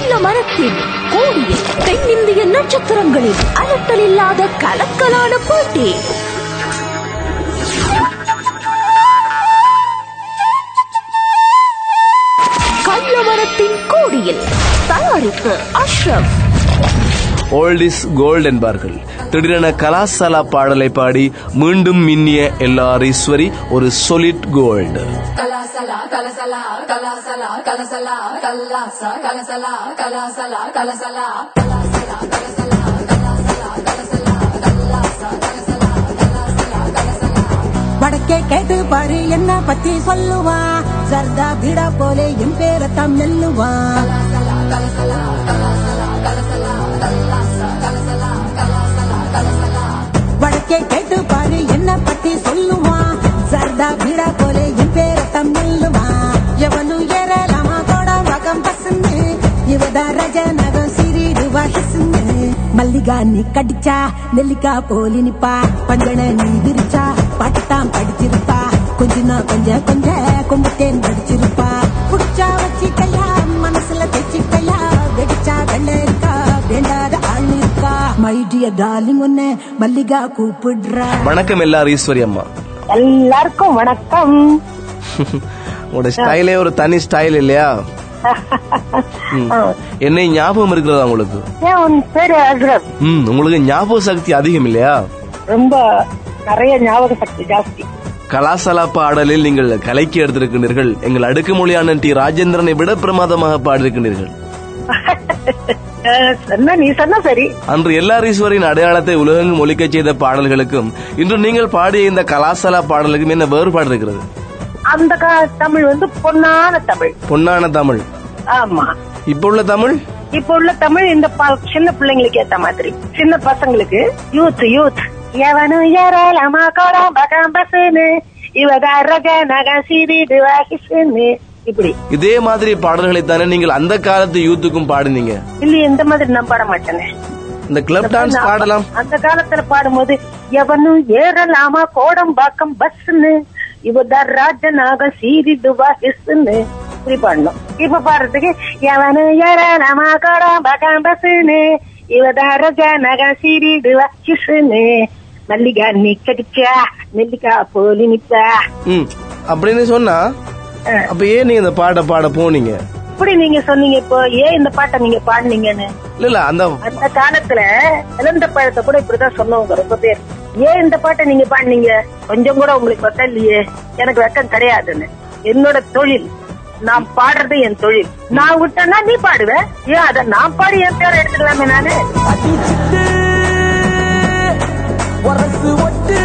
கள்ள மரத்தின் கோடியில் தென்னிந்திய நட்சத்திரங்களின் அலட்டல் இல்லாத கலக்கலான போட்டி கள்ள மரத்தின் கோடியில் தயாரிப்பு அஷ்ரப் ஓல்ட் இஸ் கோல்ட் என்பார்கள் திடீரென கலாசலா பாடலை பாடி மீண்டும் மின்னிய எல்லார் ஈஸ்வரி ஒரு சொலிட் கோல்டு கலாசலா கலசலா கலாசலா கலசலா கல்லாசா கலசலா கலாசலா கலசலா கலாசலா கலசலா கலாசலா கலசலா கல்லாசா கலசலா கலாசலா கலசலா வடக்கே கேட்டு பாரு என்ன பத்தி சொல்லுவா சர்தா பீடா போலே என் பேரத்தம் நெல்லுவா கலாசலா கலசலா கலாசலா கலசலா கல்லாசா கலசலா கலாசலா கலசலா வடக்கே கேட்டு பாரு என்ன பத்தி சொல்லுவா சர்தா பீடா போலே என் பேரத்தம் நெல்லுவா எவனு ஏறலாமா கோட வகம் பசுந்து இவதா ரஜ நகம் சிறிடுவா ஹிசுந்து மல்லிகா நீ கடிச்சா நெல்லிக்கா போலி நிப்பா பஞ்சன நீ விரிச்சா பாட்டுத்தான் படிச்சிருப்பா கொஞ்ச நான் கொஞ்ச கொஞ்ச கொம்புத்தேன் படிச்சிருப்பா புடிச்சா வச்சிக்கையா மனசுல தெச்சிக்கையா வெடிச்சா வெள்ளரிக்கா வேண்டாத ஆள் இருக்கா மை டியர் டார்லிங் உன்ன மல்லிகா கூப்பிடுறா வணக்கம் எல்லார் ஈஸ்வரி அம்மா எல்லாருக்கும் வணக்கம் உங்களோட ஸ்டைலே ஒரு தனி ஸ்டைல் இல்லையா ம். என்னை ஞாபகம் இருக்கிறதா உங்களுக்கு ஏன் உன் பேரு அஸ்ரப் ம் உங்களுக்கு ஞாபக சக்தி அதிகம் இல்லையா ரொம்ப நிறைய ஞாபக சக்தி ஜாஸ்தி கலாசலா பாடலில் நீங்கள் கலைக்கு எடுத்திருக்கின்றீர்கள் எங்கள் அடுக்குமொழியான டி ராஜேந்திரனை விட பிரமாதமாக பாடியிருக்கின்றீர்கள் அஹ், சொன்னா நீ சொன்னா சரி அன்று எல்லார் ஈஸ்வரின் அடையாளத்தை உலகெங்கும் ஒலிக்கச் செய்த பாடல்களுக்கும் இன்று நீங்கள் பாடிய இந்த கலாசலா பாடலுக்கும் என்ன வேறுபாடு இருக்கிறது அந்த கா- தமிழ் வந்து பொன்னான தமிழ் பொன்னான தமிழ் ஆமா இப்ப உள்ள தமிழ் இப்ப உள்ள தமிழ் இந்த ப- சின்ன பிள்ளைங்களுக்கு ஏத்த மாதிரி சின்ன பசங்களுக்கு யூத் யூத் எவனும் ஏறலாமா கோடம் பகம் பசுன்னு இவதான் ரக நக சிறிது வாகிசுன்னு இப்படி இதே மாதிரி பாடல்களை தானே நீங்கள் அந்த காலத்து யூத்துக்கும் பாடினீங்க இல்ல இந்த மாதிரி நான் பாட மாட்டேனே இந்த கிளப் டான்ஸ் பாடலாம் அந்த காலத்துல பாடும்போது எவனும் ஏறலாமா கோடம் பாக்கம் பஸ்ன்னு இவதான் ராஜனாக சீரிடுவா ஹிஸ்ன்னு இப்படி பாடணும் இப்ப பாடுறதுக்கு எவனும் ஏறலாமா கோடம் பாக்கம் பஸ்ன்னு இவதான் ராஜனாக சீரிடுவா ஹிஸ்ன்னு மல்லிகா நீ கடிச்சா நெல்லிக்கா போலி நிப்பா ம் அப்படின்னு சொன்னா அஹ், அப்ப ஏன் நீங்க இந்த பாட்டை பாட போனீங்க இப்படி நீங்க சொன்னீங்க இப்போ ஏன் இந்த பாட்டை நீங்க பாடுனீங்கன்னு இல்ல இல்ல அந்த அந்த காலத்துல இழந்த பழத்தை கூட இப்படிதான் சொன்னவங்க ரொம்ப பேர் ஏன் இந்த பாட்டை நீங்க பாடுனீங்க கொஞ்சம் கூட உங்களுக்கு வெக்கம் இல்லையே எனக்கு வெக்கம் கிடையாதுன்னு என்னோட தொழில் நான் பாடுறது என் தொழில் நான் விட்டேன்னா நீ பாடுவ ஏன் அத நான் பாடி என் பேரை எடுத்துக்கலாமே நானு அடிச்சிட்டு உரசு ஒட்டு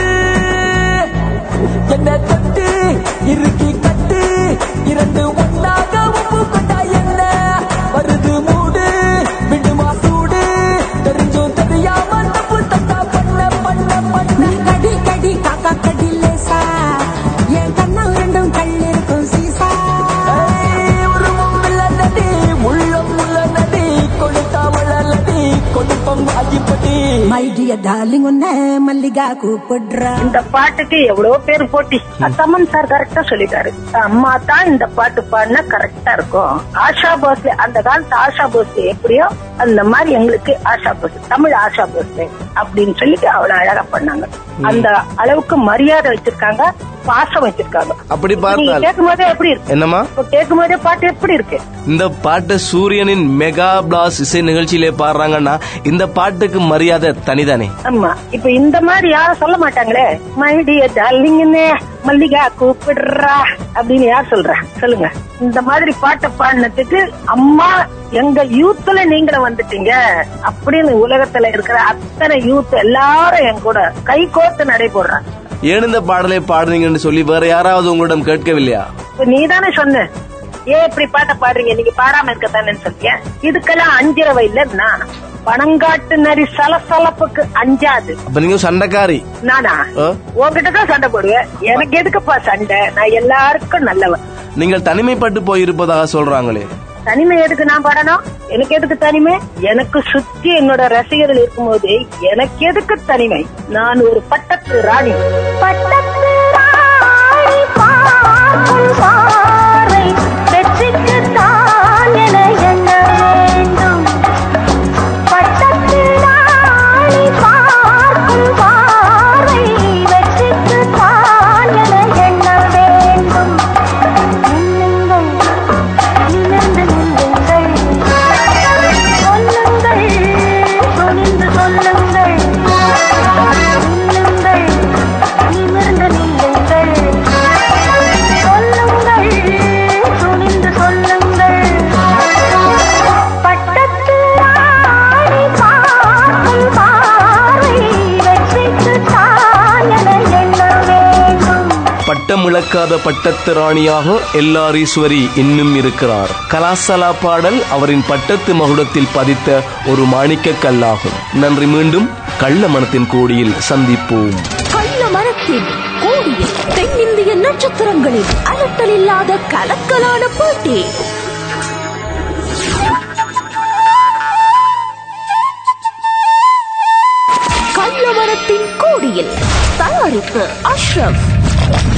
என்ன தொட்டு இறுக்கி கட்டு இரண்டு ஒன்னாக உப்பு கொண்டா என்ன வருது மூடு விடுமா சூடு தெரிஞ்சும் தெரியாம தப்பு தப்பா பண்ண பண்ண பண்ண கடி கடி காக்கா கடி லேசா என் கண்ணா ரெண்டும் கல் இருக்கும் சீசா உருவம் இல்லடி உள்ளம் உள்ளடி கொடுத்தா வளலடி கொடுப்பம் அஜிப்படி மை டியர் டார்லிங் உன்ன மல்லிகா கூப்பிடுறா இந்த பாட்டுக்கு எவ்வளவு பேர் போட்டி தமன் சார் கரெக்டா சொல்லிட்டாரு அம்மா தான் இந்த பாட்டு பாடினா கரெக்டா இருக்கும் ஆஷா போஸ்லே அந்த காலத்து ஆஷா போஸ்லே எப்படியோ அந்த மாதிரி எங்களுக்கு ஆஷா போஸ் தமிழ் ஆஷா போஸ்லே அப்படின்னு சொல்லிட்டு அவ்வளவு அழகா பண்ணாங்க அந்த அளவுக்கு மரியாதை வச்சிருக்காங்க பாசம் வச்சிருக்காங்க அப்படி நீங்க பார்த்தால் கேட்கும் போதே எப்படி இருக்கு என்னம்மா இப்ப கேட்கும் போதே பாட்டு எப்படி இருக்கு இந்த பாட்டு சூரியனின் மெகா பிளாஸ் இசை நிகழ்ச்சியிலே பாடுறாங்கன்னா இந்த பாட்டுக்கு மரியாதை தனிதானே ஆமா இப்ப இந்த மாதிரி யாரும் சொல்ல மாட்டாங்களே மைடிய டார்லிங்னே மல்லிகா கூப்பிடுறா அப்படின்னு யார் சொல்றா சொல்லுங்க இந்த மாதிரி பாட்டை பாடினதுக்கு அம்மா எங்க யூத்ல நீங்களும் வந்துட்டீங்க அப்படின்னு உலகத்துல இருக்கிற அத்தனை யூத் எல்லாரும் என் கூட கை கோர்த்து நடைபெறாங்க ஏன் இந்த பாடலை பாடுறீங்கன்னு சொல்லி வேற யாராவது உங்களிடம் கேட்கவில்லையா இப்ப நீதானே சொன்ன ஏன் இப்படி பாட்டை பாடுறீங்க நீங்க பாடாம இருக்கத்தானே சொல்லிய இதுக்கெல்லாம் அஞ்சிரவை இல்ல நான் பணங்காட்டு நரி சலசலப்புக்கு அஞ்சாது அப்ப நீங்க சண்டைக்காரி நானா ஆ? உன்கிட்ட தான் சண்டை போடுவேன் எனக்கு எதுக்குப்பா சண்டை நான் எல்லாருக்கும் நல்லவன் நீங்கள் தனிமைப்பட்டு போயிருப்பதாக சொல்றாங்களே தனிமை எதுக்கு நான் பாடணும் எனக்கு எதுக்கு தனிமை எனக்கு சுத்தி என்னோட ரசிகர்கள் இருக்கும்போது எனக்கு எதுக்கு தனிமை நான் ஒரு பட்டத்து ராணி பட்டத்து ராணி பார்க்கும் பார்வை வெற்றிக்கு தான் என எண்ணவே அழியாத பட்டத்து ராணியாக எல்லாரீஸ்வரி இன்னும் இருக்கிறார் கலாசலா பாடல் அவரின் பட்டத்து மகுடத்தில் பதித்த ஒரு மாணிக்க கல்லாகும் நன்றி மீண்டும் கள்ள மனத்தின் கோடியில் சந்திப்போம் கள்ள மரத்தின் கோடியில் தென்னிந்திய நட்சத்திரங்களின் அலட்டல் இல்லாத கலக்கலான போட்டி கள்ள மரத்தின் கோடியில் தயாரிப்பு அஷ்ரப்